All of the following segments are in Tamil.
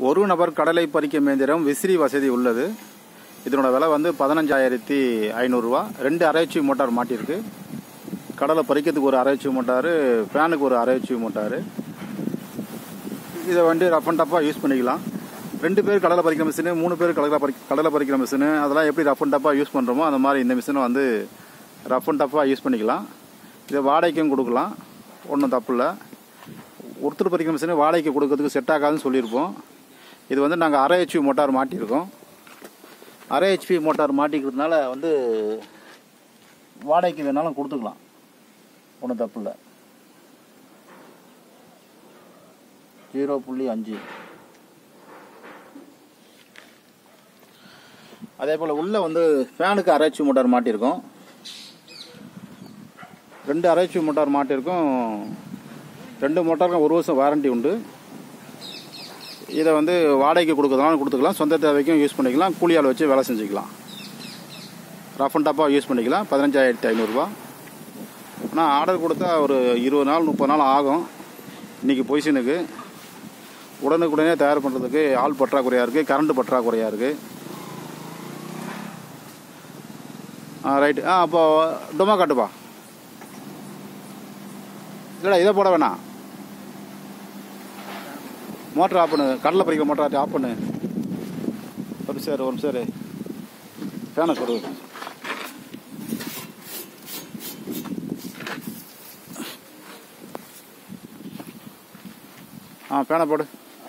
ஒரு நபர் கடலை பறிக்கும் இயந்திரம் விசிறி வசதி உள்ளது இதனோட விலை வந்து பதினஞ்சாயிரத்தி ஐநூறுரூவா ரெண்டு அரைச்சி மோட்டார் மாட்டியிருக்கு கடலை பறிக்கிறதுக்கு ஒரு அரைச்சி மோட்டாரு ஃபேனுக்கு ஒரு அரைச்சி மோட்டாரு இதை வந்து ரஃப் அண்ட் டப்பாக யூஸ் பண்ணிக்கலாம் ரெண்டு பேர் கடலை பறிக்கிற மிஷினு மூணு பேர் கடலை பறி கடலை பறிக்கிற மிஷினு அதெல்லாம் எப்படி ரஃப் அண்ட் டப்பாக யூஸ் பண்ணுறோமோ அந்த மாதிரி இந்த மிஷினை வந்து ரஃப் அண்ட் டப்பாக யூஸ் பண்ணிக்கலாம் இதை வாடகைக்கும் கொடுக்கலாம் ஒன்றும் தப்பு இல்லை ஒருத்தர் பறிக்கிற மிஷினு வாடகைக்கு கொடுக்கறதுக்கு செட் ஆகாதுன்னு சொல்லியிருப்போம் இது வந்து நாங்கள் அரை ஹெச்பி மோட்டார் மாட்டியிருக்கோம் அரை ஹெச்பி மோட்டார் மாட்டிக்கிறதுனால வந்து வாடகைக்கு வேணாலும் கொடுத்துக்கலாம் ஒன்றும் தப்பு இல்லை ஜீரோ புள்ளி அஞ்சு அதே போல் உள்ளே வந்து ஃபேனுக்கு அரைச்சி மோட்டார் மாட்டியிருக்கோம் ரெண்டு அரைச்சி மோட்டார் மாட்டியிருக்கோம் ரெண்டு மோட்டாருக்கும் ஒரு வருஷம் வாரண்டி உண்டு இதை வந்து வாடகைக்கு கொடுக்கறதுனாலும் கொடுத்துக்கலாம் சொந்த தேவைக்கும் யூஸ் பண்ணிக்கலாம் கூலி ஆள் வச்சு வேலை செஞ்சுக்கலாம் ரஃப் அண்ட் டப்பாக யூஸ் பண்ணிக்கலாம் பதினஞ்சாயிரத்தி ஐநூறுரூவா ஆனால் ஆர்டர் கொடுத்தா ஒரு இருபது நாள் முப்பது நாள் ஆகும் இன்றைக்கி பொசிஷனுக்கு உடனுக்குடனே தயார் பண்ணுறதுக்கு ஆள் பற்றாக்குறையாக இருக்குது கரண்ட் பற்றாக்குறையாக இருக்குது ஆ ரைட்டு ஆ அப்போ டொமா காட்டுப்பா இல்லைடா இதை போட வேணாம் மோட்டர் ஆஃப் பண்ணு கடலை பறிக்கிற மோட்டர் ஆஃப் பண்ணு ஒரு சார் ஒரு சார் ஃபேனை கொடு ஆ ஃபேனை போடு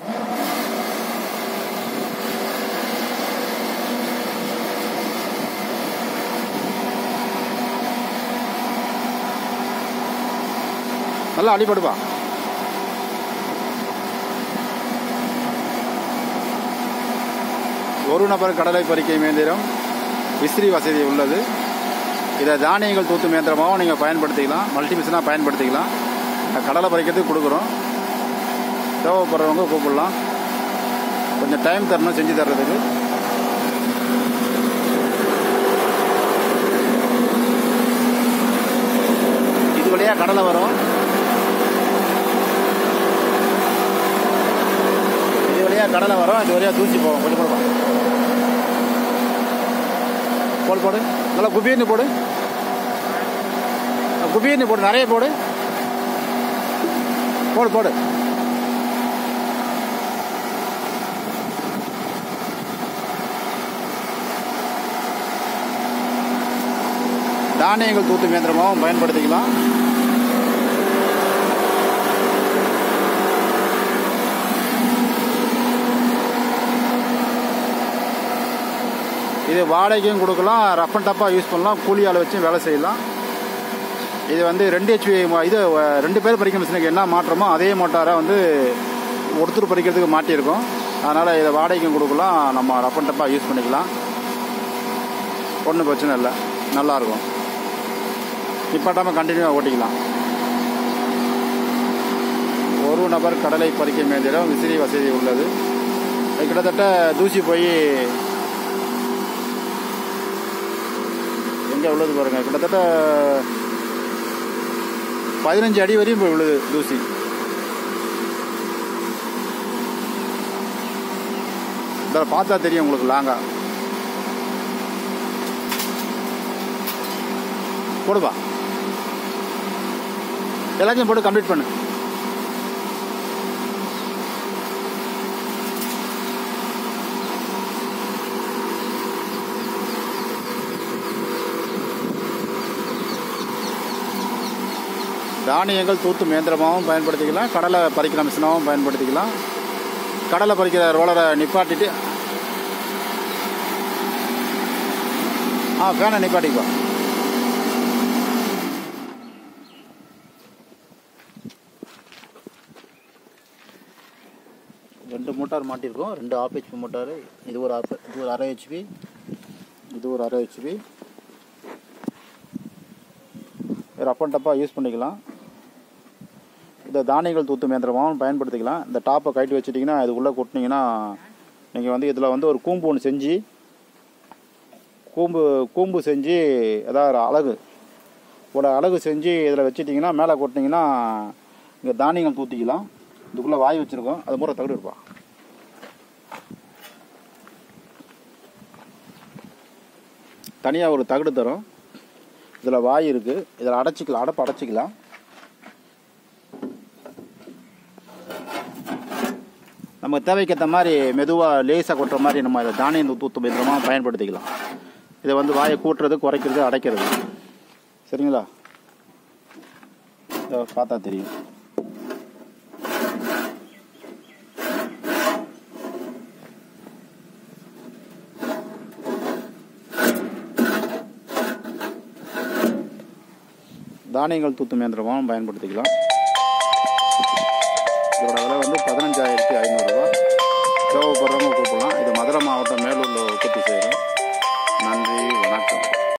நல்லா அடிபடுப்பா ஒரு நபர் கடலை பறிக்கை இயந்திரம் விசிறி வசதி உள்ளது இதை தானியங்கள் தூத்தும் இயந்திரமாகவும் நீங்கள் பயன்படுத்திக்கலாம் மல்டி மிஷினாக பயன்படுத்திக்கலாம் கடலை பறிக்கிறதுக்கு கொடுக்குறோம் தேவைப்படுறவங்க கூப்பிடலாம் கொஞ்சம் டைம் தரணும் செஞ்சு தர்றதுக்கு இது வழியாக கடலை வரும் இது வழியாக கடலை வரும் இது வழியாக தூசி போகும் கொஞ்சம் போடுவா போடு போடு நல்லா குபீர்னு போடு குபீர்னு போடு நிறைய போடு போடு போடு தானியங்கள் தூத்தும் இயந்திரமாகவும் பயன்படுத்திக்கலாம் இது வாடகைக்கும் கொடுக்கலாம் ரஃப் அண்ட் டப்பாக யூஸ் பண்ணலாம் கூலி ஆள் வச்சு வேலை செய்யலாம் இது வந்து ரெண்டு ஹெச்பி இது அஹ், ரெண்டு பேர் பறிக்கிற மிஷினுக்கு என்ன மாற்றமோ அதே மோட்டாரை வந்து ஒருத்தர் பறிக்கிறதுக்கு மாட்டியிருக்கோம் அதனால் இதை வாடகைக்கும் கொடுக்கலாம் நம்ம ரஃப் அண்ட் டப்பாக யூஸ் பண்ணிக்கலாம் ஒன்றும் பிரச்சனை இல்லை நல்லாயிருக்கும் நிப்பாட்டாமல் கண்டினியூவாக ஓட்டிக்கலாம் ஒரு நபர் கடலை பறிக்கும் இயந்திரம் விசிறி வசதி உள்ளது இது கிட்டத்தட்ட தூசி போய் எங்கே உள்ளது பாருங்க கிட்டத்தட்ட பதினஞ்சு அடி வரையும் போய் விழுது தூசி இந்த பார்த்தா தெரியும் உங்களுக்கு லாங்கா போடுப்பா எல்லாத்தையும் போட்டு கம்ப்ளீட் பண்ணு தானியங்கள் தூத்தும் இயந்திரமாகவும் பயன்படுத்திக்கலாம் கடலை பறிக்கிற மிஷினாகவும் பயன்படுத்திக்கலாம் கடலை பறிக்கிற ரோலரை நிப்பாட்டிட்டு ஆ ஃபேனை நிப்பாட்டிப்பா ரெண்டு மோட்டார் மாட்டியிருக்கோம் ரெண்டு ஆஃப் ஹெச்பி மோட்டார் இது ஒரு ஆஃப் இது ஒரு அரை ஹெச்பி இது ஒரு அரை ஹெச்பி ரஃப் அண்ட் டப்பாக யூஸ் பண்ணிக்கலாம் இந்த தானியங்கள் தூத்தும் இயந்திரமாகவும் பயன்படுத்திக்கலாம் இந்த டாப்பை கட்டி வச்சிட்டிங்கன்னா இதுக்குள்ளே கொட்டினீங்கன்னா நீங்கள் வந்து இதில் வந்து ஒரு கூம்பு ஒன்று செஞ்சு கூம்பு கூம்பு செஞ்சு அதாவது அழகு ஒரு அழகு செஞ்சு இதில் வச்சிட்டிங்கன்னா மேலே கொட்டினீங்கன்னா இங்கே தானியங்கள் தூத்திக்கலாம் இதுக்குள்ளே வாய் வச்சுருக்கோம் அது பூரா தகுடு இருப்பா தனியாக ஒரு தகடு தரும் இதில் வாய் இருக்குது இதில் அடைச்சிக்கலாம் அடைப்பு அடைச்சிக்கலாம் நம்ம தேவைக்கேற்ற மாதிரி மெதுவாக லேசாக கொட்டுற மாதிரி நம்ம இதை தானியம் தூத்து பத்திரமாக பயன்படுத்திக்கலாம் இதை வந்து வாயை கூட்டுறது குறைக்கிறது அடைக்கிறது சரிங்களா இதோ பார்த்தா தெரியும் தானியங்கள் தூத்தும் இயந்திரமாகவும் பயன்படுத்திக்கலாம் இதோட விலை வந்து பதினஞ்சாயிரத்தி ஐநூறுரூவா தேவைப்படுறவங்க கூப்பிடலாம் இது மதுரை மாவட்டம் மேலூரில் உற்பத்தி செய்கிறோம் நன்றி